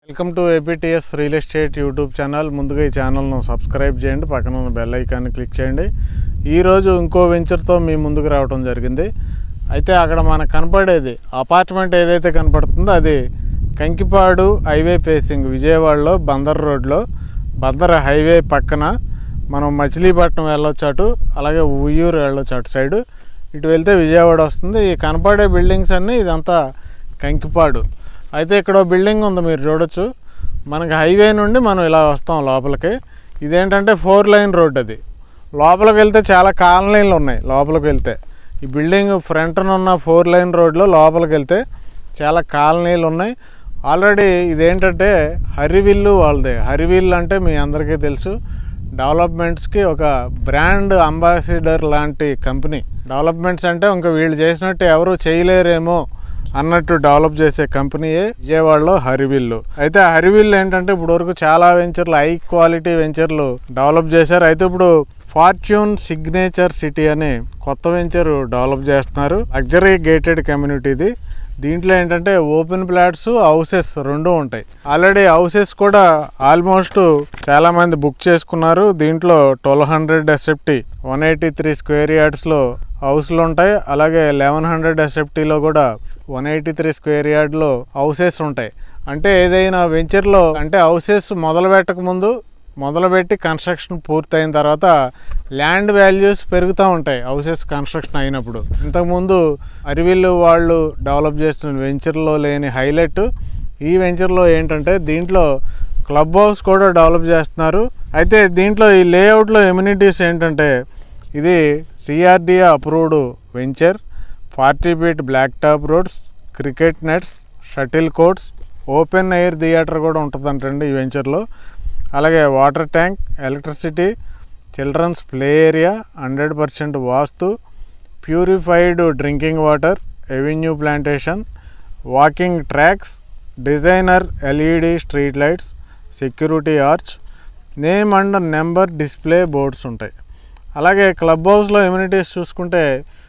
welcome to APTS real estate YouTube channel ముందుగా ఈ ఛానల్ను సబ్స్క్రైబ్ చేయండి పక్కన ఉన్న బెల్ ఐకాన్ని క్లిక్ చేయండి ఈరోజు ఇంకో వెంచర్తో మీ ముందుకు రావడం జరిగింది అయితే అక్కడ మనకు కనపడేది అపార్ట్మెంట్ ఏదైతే కనపడుతుందో అది కంకిపాడు హైవే ఫేసింగ్ విజయవాడలో బందర్ రోడ్లో బందర్ హైవే పక్కన మనం మచిలీపట్నం వెళ్ళొచ్చు అటు అలాగే ఉయ్యూరు వెళ్ళొచ్చు అటు సైడు ఇటు వెళ్తే విజయవాడ వస్తుంది ఈ కనపడే బిల్డింగ్స్ అన్నీ ఇదంతా కంకిపాడు అయితే ఇక్కడ ఓ బిల్డింగ్ ఉంది మీరు చూడొచ్చు మనకి హైవే నుండి మనం ఇలా వస్తాం లోపలికి ఇదేంటంటే ఫోర్ లైన్ రోడ్ అది లోపలికి వెళ్తే చాలా కాలనీలు ఉన్నాయి లోపలికి వెళ్తే ఈ బిల్డింగ్ ఫ్రంట్న ఉన్న ఫోర్ లైన్ రోడ్లో లోపలికి వెళ్తే చాలా కాలనీలు ఉన్నాయి ఆల్రెడీ ఇదేంటంటే హరివిల్లు వాళ్ళదే హరివిల్లు అంటే మీ అందరికీ తెలుసు డెవలప్మెంట్స్కి ఒక బ్రాండ్ అంబాసిడర్ లాంటి కంపెనీ డెవలప్మెంట్స్ అంటే ఇంకా వీళ్ళు చేసినట్టు ఎవరు చేయలేరేమో అన్నట్టు డెవలప్ చేసే కంపెనీయే విజయవాడలో హరివిల్లు అయితే ఆ హరివిల్లు ఏంటంటే ఇప్పుడు వరకు చాలా వెంచర్లు హై క్వాలిటీ వెంచర్లు డెవలప్ చేశారు అయితే ఇప్పుడు ఫార్చ్యూన్ సిగ్నేచర్ సిటీ అని కొత్త వెంచర్ డెవలప్ చేస్తున్నారు లగ్జరీ గేటెడ్ కమ్యూనిటీది దీంట్లో ఏంటంటే ఓపెన్ ప్లాట్స్ హౌసెస్ రెండు ఉంటాయి ఆల్రెడీ హౌసెస్ కూడా ఆల్మోస్ట్ చాలా మంది బుక్ చేసుకున్నారు దీంట్లో twelve hundred SFT one eighty three square యార్డ్స్లో హౌస్లు ఉంటాయి అలాగే లెవెన్ హండ్రెడ్ ఎస్ఎఫ్టీలో కూడా వన్ ఎయిటీ త్రీ స్క్వేర్ యార్డ్లో హౌసెస్ ఉంటాయి అంటే ఏదైనా వెంచర్లో అంటే హౌసెస్ మొదలు పెట్టక ముందు మొదలుపెట్టి కన్స్ట్రక్షన్ పూర్తయిన తర్వాత ల్యాండ్ వాల్యూస్ పెరుగుతూ ఉంటాయి హౌసెస్ కన్స్ట్రక్షన్ అయినప్పుడు ఇంతకుముందు అరివిల్లు వాళ్ళు డెవలప్ చేస్తున్న వెంచర్లో లేని హైలైట్ ఈ వెంచర్లో ఏంటంటే దీంట్లో క్లబ్ హౌస్ కూడా డెవలప్ చేస్తున్నారు అయితే దీంట్లో ఈ లేఅవుట్లో ఎమ్యూనిటీస్ ఏంటంటే ఇది CRDA approved venture forty feet black top roads cricket nets shuttle courts open air theatre కూడా ఉంటుందంటండి ఈ వెంచర్లో అలాగే water tank electricity children's play area hundred percent vastu purified drinking water avenue plantation walking tracks designer LED street lights security arch name and number display boards ఉంటాయి అలాగే club హౌస్లో amenities చూసుకుంటే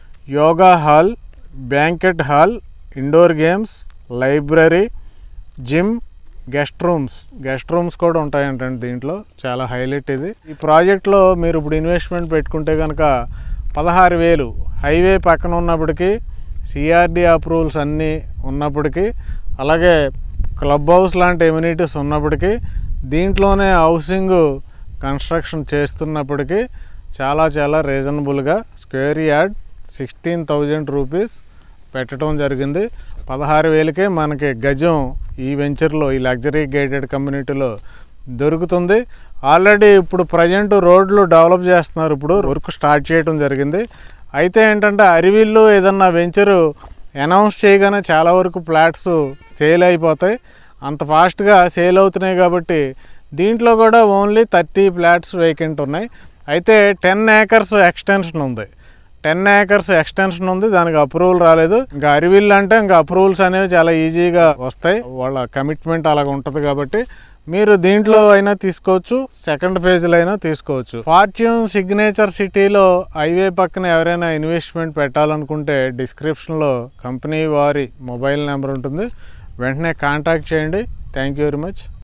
yoga hall banquet hall indoor games library gym guest rooms guest rooms కూడా ఉంటాయంటండి దీంట్లో చాలా highlight ఇది ఈ ప్రాజెక్ట్లో మీరు ఇప్పుడు ఇన్వెస్ట్మెంట్ పెట్టుకుంటే కనుక పదహారు వేలు హైవే పక్కన ఉన్నప్పటికీ సిఆర్డి అప్రూవల్స్ అన్నీ ఉన్నప్పటికీ అలాగే క్లబ్ హౌస్ లాంటి ఎమ్యూనిటీస్ ఉన్నప్పటికీ దీంట్లోనే హౌసింగ్ కన్స్ట్రక్షన్ చేస్తున్నప్పటికీ చాలా చాలా రీజనబుల్గా square yard sixteen thousand rupees పెట్టడం జరిగింది పదహారు వేలకే మనకి గజం ఈ వెంచర్లో ఈ లగ్జరీ గేటెడ్ కమ్యూనిటీలో దొరుకుతుంది ఆల్రెడీ ఇప్పుడు ప్రజెంట్ రోడ్లు డెవలప్ చేస్తున్నారు ఇప్పుడు వర్క్ స్టార్ట్ చేయడం జరిగింది అయితే ఏంటంటే అరివిల్లు ఏదన్నా వెంచరు అనౌన్స్ చేయగానే చాలా వరకు ఫ్లాట్స్ సేల్ అయిపోతాయి అంత ఫాస్ట్గా సేల్ అవుతున్నాయి కాబట్టి దీంట్లో కూడా ఓన్లీ థర్టీ ఫ్లాట్స్ వేకెంట్ ఉన్నాయి అయితే టెన్ ఏకర్స్ ఎక్స్టెన్షన్ ఉంది టెన్ ఏకర్స్ ఎక్స్టెన్షన్ ఉంది దానికి అప్రూవల్ రాలేదు ఇంకా అరివిల్ అంటే ఇంకా అప్రూవల్స్ అనేవి చాలా ఈజీగా వస్తాయి వాళ్ళ కమిట్మెంట్ అలాగ ఉంటుంది కాబట్టి మీరు దీంట్లో అయినా తీసుకోవచ్చు సెకండ్ ఫేజ్లో అయినా తీసుకోవచ్చు ఫార్చ్యూన్ సిగ్నేచర్ సిటీలో హైవే పక్కన ఎవరైనా ఇన్వెస్ట్మెంట్ పెట్టాలనుకుంటే డిస్క్రిప్షన్లో కంపెనీ వారి మొబైల్ నెంబర్ ఉంటుంది వెంటనే కాంటాక్ట్ చేయండి థ్యాంక్ యూ వెరీ మచ్